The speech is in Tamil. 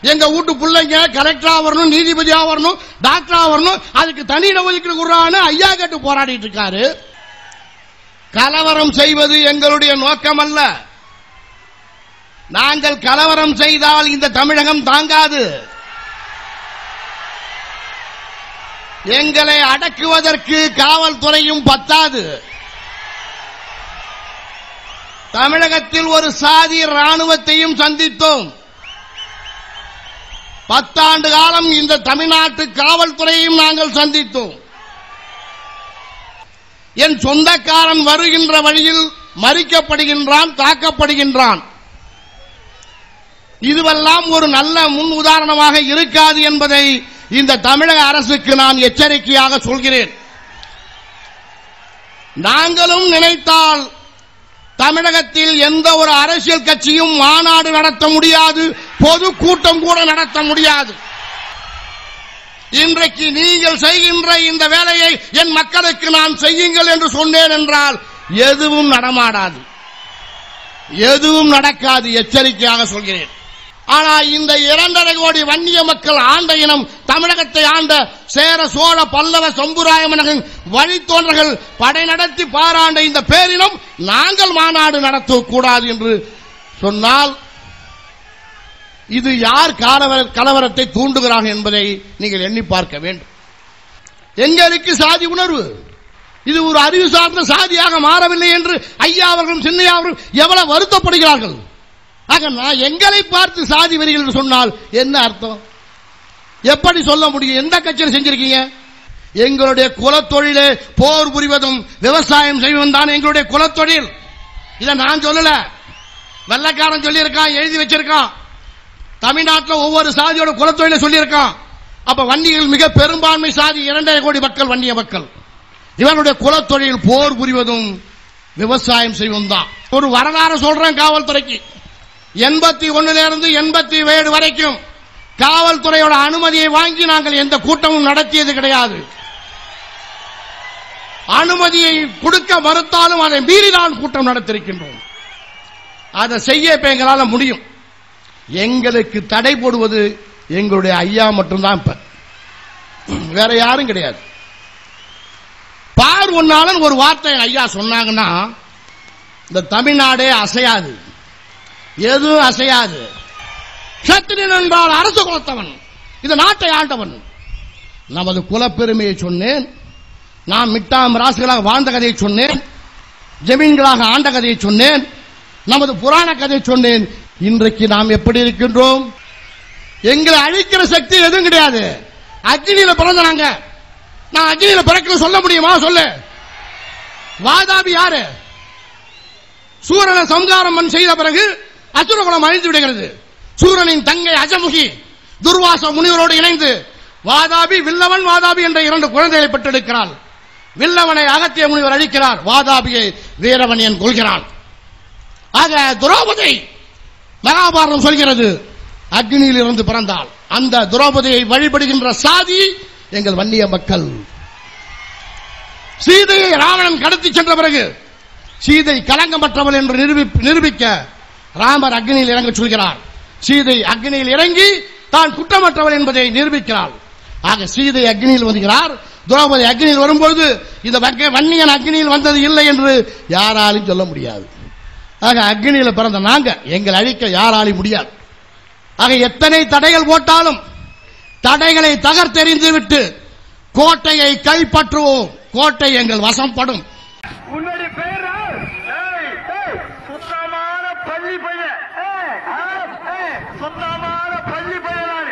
எங்க வீட்டு பிள்ளைங்க கலெக்டரா வரணும் நீதிபதியா வரணும் டாக்டரா வரணும் அதுக்கு தனி ஒதுக்கீடு குடுறான்னு ஐயா கேட்டு போராடிட்டு இருக்காரு கலவரம் செய்வது எங்களுடைய நோக்கம் அல்ல நாங்கள் கலவரம் செய்தால் இந்த தமிழகம் தாங்காது எங்களை அடக்குவதற்கு காவல்துறையும் பத்தாது தமிழகத்தில் ஒரு சாதி ராணுவத்தையும் சந்தித்தோம் பத்தாண்டு காலம் இந்த தமிழ்நாட்டு காவல்துறையையும் நாங்கள் சந்தித்தோம் என் சொந்தக்காரன் வருகின்ற வழியில் மறிக்கப்படுகின்றான் தாக்கப்படுகின்றான் இதுவெல்லாம் ஒரு நல்ல முன் உதாரணமாக இருக்காது என்பதை இந்த தமிழக அரசுக்கு நான் எச்சரிக்கையாக சொல்கிறேன் நாங்களும் நினைத்தால் தமிழகத்தில் எந்த ஒரு அரசியல் கட்சியும் மாநாடு நடத்த முடியாது பொது கூட்டம் கூட நடத்த முடியாது இன்றைக்கு நீங்கள் செய்கின்ற இந்த வேலையை என் மக்களுக்கு நான் செய்யுங்கள் என்று சொன்னேன் என்றால் எதுவும் நடமாடாது எதுவும் நடக்காது எச்சரிக்கையாக சொல்கிறேன் ஆனா இந்த இரண்டரை கோடி வன்னிய மக்கள் ஆண்ட இனம் தமிழகத்தை ஆண்ட சேர சோழ பல்லவ சம்புராயமனகன் வழித்தோன்றர்கள் படை நடத்தி பாராண்ட இந்த பேரினம் நாங்கள் மாநாடு நடத்தக்கூடாது என்று சொன்னால் இது யார் கலவர- கலவரத்தை தூண்டுகிறார்கள் என்பதை நீங்கள் எண்ணி பார்க்க வேண்டும் எங்களுக்கு சாதி உணர்வு இது ஒரு அறிவு சார்ந்த சாதியாக மாறவில்லை என்று ஐயா அவர்களும் சின்னையா அவர்களும் எவ்வளவு வருத்தப்படுகிறார்கள் ஆக நான் எங்களை பார்த்து சாதி வரிகள் என்று சொன்னால் என்ன அர்த்தம் எப்படி சொல்ல முடியும் எந்த கட்சியில் செஞ்சிருக்கீங்க எங்களுடைய குலத்தொழிலே போர் புரிவதும் விவசாயம் செய்வதும் தான் எங்களுடைய குலத்தொழில் இதை நான் சொல்லல வெள்ளக்காரன் சொல்லியிருக்கான் எழுதி வச்சிருக்கான் தமிழ்நாட்டில் ஒவ்வொரு சாதியோட குலத்தொழிலை சொல்லியிருக்கான் அப்ப வன்னிகள் மிக பெரும்பான்மை சாதி இரண்டரை கோடி மக்கள் வன்னிய மக்கள் இவனுடைய குலத்தொழில் போர் புரிவதும் விவசாயம் செய்வதும் தான் ஒரு வரலாறு சொல்றேன் காவல்துறைக்கு எண்பத்தி ஒண்ணுல இருந்து எண்பத்தி ஏழு வரைக்கும் காவல்துறையோட அனுமதியை வாங்கி நாங்கள் எந்த கூட்டமும் நடத்தியது கிடையாது அனுமதியை கொடுக்க மறுத்தாலும் அதை மீறி நான் கூட்டம் நடத்திருக்கின்றோம் அதை செய்ய இப்ப எங்களால முடியும் எங்களுக்கு தடை போடுவது எங்களுடைய ஐயா மட்டும்தான் இப்ப வேற யாரும் கிடையாது பார் ஒன்னாளன் ஒரு வார்த்தை ஐயா சொன்னாங்கன்னா இந்த தமிழ்நாடே அசையாது எதுவும் அசையாது சத்திரியன் என்றால் அரசு குலத்தவன் இந்த நாட்டை ஆண்டவன் நமது குலப்பெருமையை சொன்னேன் நாம் மிட்டாம் ராசுகளாக வாழ்ந்த கதையை சொன்னேன் ஜமீன்களாக ஆண்ட கதையை சொன்னேன் நமது புராண கதையை சொன்னேன் இன்றைக்கு நாம் எப்படி இருக்கின்றோம் எங்களை அழிக்கிற சக்தி எதுவும் கிடையாது அக்னியில பிறந்த நாங்க நான் அக்னியில பிறக்கணும் சொல்ல முடியுமா சொல்லு வாதாபி யாரு சூரனை சம்சாரம் மண் செய்த பிறகு அசுரகுலம் அழிந்து விடுகிறது சூரனின் தங்கை அஜமுகி துர்வாச முனிவரோடு இணைந்து வாதாபி வில்லவன் வாதாபி என்ற இரண்டு குழந்தைகளை பெற்றெடுக்கிறாள் வில்லவனை அகத்திய முனிவர் அழிக்கிறார் வாதாபியை வீரவனியன் கொள்கிறான் ஆக துரோபதை மகாபாரதம் சொல்கிறது அக்னியில் இருந்து பிறந்தாள் அந்த துரோபதியை வழிபடுகின்ற சாதி எங்கள் வன்னிய மக்கள் சீதையை ராவணன் கடத்தி சென்ற பிறகு சீதை கலங்கமற்றவள் என்று நிரூபி- நிரூபிக்க ராமர் அக்னியில் இறங்க சொல்கிறார் சீதை அக்னியில் இறங்கி தான் குற்றமற்றவள் என்பதை நிரூபிக்கிறாள் ஆக சீதை அக்னியில் வருகிறார் துரோபதி அக்னியில் வரும்போது இந்த வக்க- வன்னியன் அக்னியில் வந்தது இல்லை என்று யாராலும் சொல்ல முடியாது ஆக அக்னியில பிறந்த நாங்க எங்களை அழிக்க யாராலும் முடியாது ஆக எத்தனை தடைகள் போட்டாலும் தடைகளை தகர்த்தெறிந்து விட்டு கோட்டையை கைப்பற்றுவோம் கோட்டை எங்கள் வசப்படும் உன்னுடைய பேரா ஏய், ஏய், சுத்தமான பள்ளி பையன் ஏய், ஆ, ஏய், சுத்தமான பள்ளி பையன் நானு.